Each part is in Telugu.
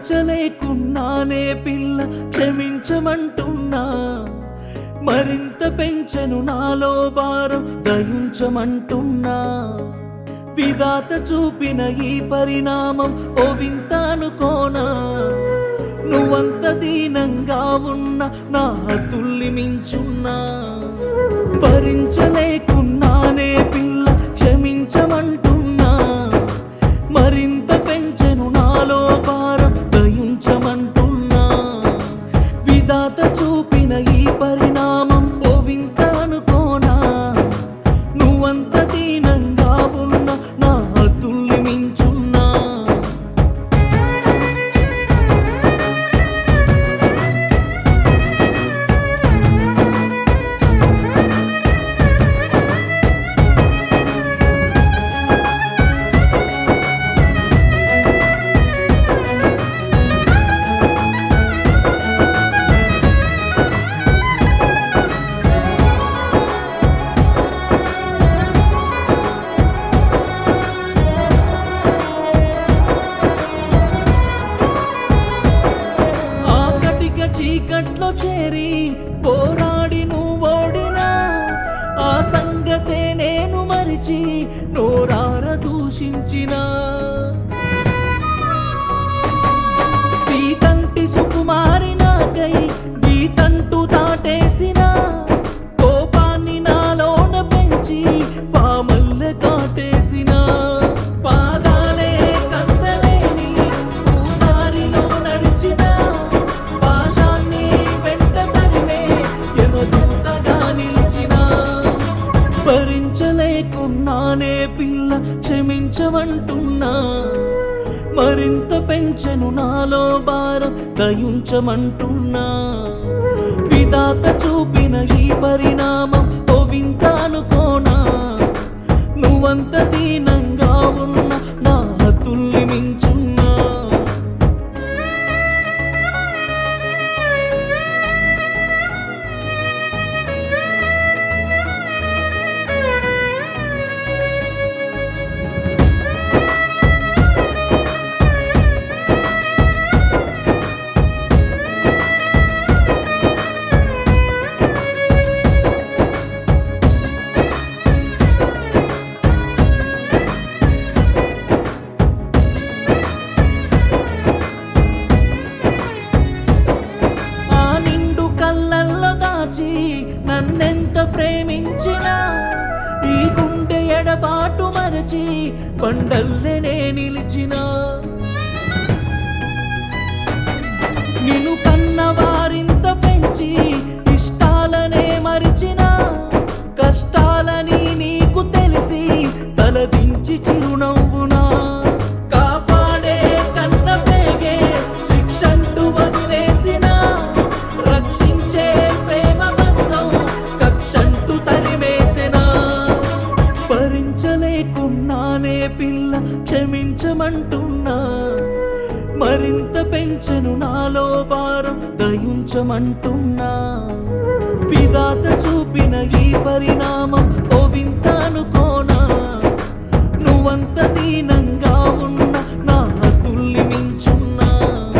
భరించలేకున్నానే పిల్ల క్షమించమంటున్నా మరింత పెంచెను నాలో భారం దయించమంటున్నా విధాత చూపిన ఈ పరిణామం ఓ వింత అనుకోనా నువ్వంత దీనంగా ఉన్న నా హద్దుల్ని మించున్నా భరించలేకున్నానే పిల్ల క్షమించమంటున్నా మరింత పెంచెను నాలో భారం దయించమంటున్నా విధాత చూపిన ఈ పరిణామం ఓ వింత అనుకోనా నువ్వంత దీనంగా ఉన్న నా హద్దుల్ని మించున్నా ఆ కటిక చీకట్లో చేరి పోరాడి నువ్వోడినా ఆ సంగతే నేను మరిచి నోరార దూషించిన సీతంటి సుకుమారి నాకై గీతంటూ దాటేసిన కోపాన్ని నాలోన పెంచి పామల్లె కాటేసిన పాదాలే కందలేని పూదారిలో నడిచిన పాశాన్ని వెంట తరిమే యమదూతగా నిలిచిన భరించలేకున్నానే పిల్ల క్షమించమంటున్నా మరింత పెంచెను నాలో భారం దయించమంటున్నా విధాత చూపిన ఈ పరిణామం ఓ వింత అనుకోనా నువ్వంత దీనంగా ఉన్న నా హద్దుల్ని మించున్నా ఆ నిండు కళ్ళల్లో దాచి నన్నెంత ప్రేమించినా ఈ గుండె ఎడబాటు మరచి బండల్లెనే నిలిచిన నిన్ను కన్న వారింత పెంచి ఇష్టాలనే మరిచిన కష్టాలని నీకు తెలిసి తలదించి చిరునవ్వునా కాపాడే కన్న పేగే శిక్షంటూ వదిలేసిన రక్షించే ప్రేమ బంధం కక్షంటూ తరిమేసిన భరించలేకున్నానే పిల్ల క్షమించమంటున్నా మరింత పెంచెను నాలో భారం దయించమంటున్నా విధాత చూపిన ఈ పరిణామం ఓ వింత అనుకోనా నువ్వంత దీనంగా ఉన్న నా హద్దుల్ని మించున్నా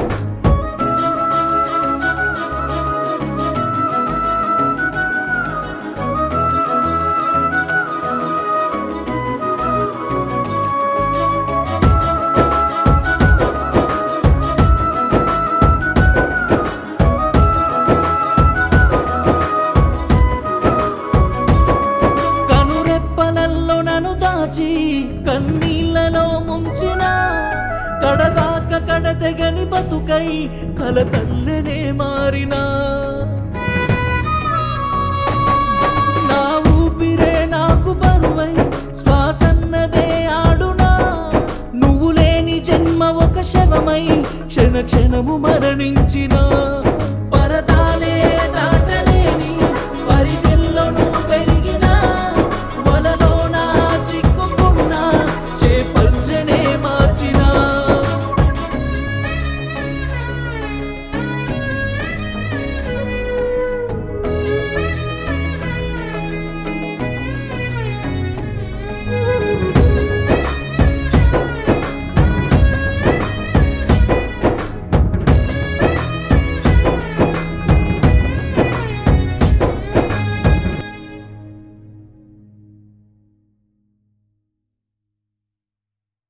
కనురెప్పలల్లో నన్ను దాచి కన్నీళ్ళలో ముంచిన కడదాక కడతెగని బతుకై కలతల్లెనే మారినా నా ఊపిరే నాకు బరువై శ్వాసన్నదే ఆడునా నువ్వు లేని జన్మ ఒక శవమై క్షణ క్షణము మరణించినా